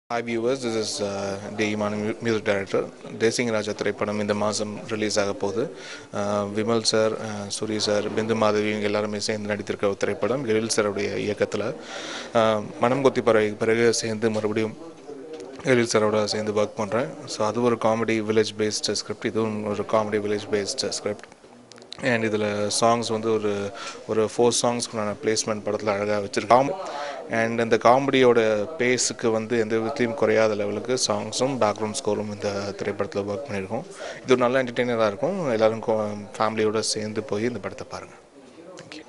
Hi viewers, this is uh, D Imman music director Desingu Raja திரைப்படம் இந்த மாதம் ரிலீஸ் ஆக போகுது அஹ், விமல் சார் அஹ், சூரி சார் பிந்து மாதவி இவங்க எல்லாருமே சேர்ந்து நடித்திருக்க ஒரு திரைப்படம் எழில் சாருடைய இயக்கத்தில் மனம் கொத்தி பறவை பிறகு சேர்ந்து மறுபடியும் எழில் சாரோட சேர்ந்து ஒர்க் பண்ணுறேன் ஸோ அது ஒரு காமெடி வில்லேஜ் பேஸ்டு ஸ்கிரிப்ட் இதுவும் ஒரு comedy village based script and இதில் சாங்ஸ் வந்து ஒரு ஒரு ஃபோர் சாங்ஸ்க்கு நான் பிளேஸ்மெண்ட் படத்தில் அழகாக வச்சுருக்கேன் அண்ட் இந்த காமெடியோட பேஸுக்கு வந்து எந்த விதத்தையும் குறையாத லெவலுக்கு சாங்ஸும் பேக்ரவுண்ட் ஸ்கோரும் இந்த திரைப்படத்தில் ஒர்க் பண்ணியிருக்கோம் இது ஒரு நல்ல என்டர்டெய்னராக இருக்கும் எல்லோரும் ஃபேமிலியோடு சேர்ந்து போய் இந்த படத்தை பாருங்கள் தேங்க்யூ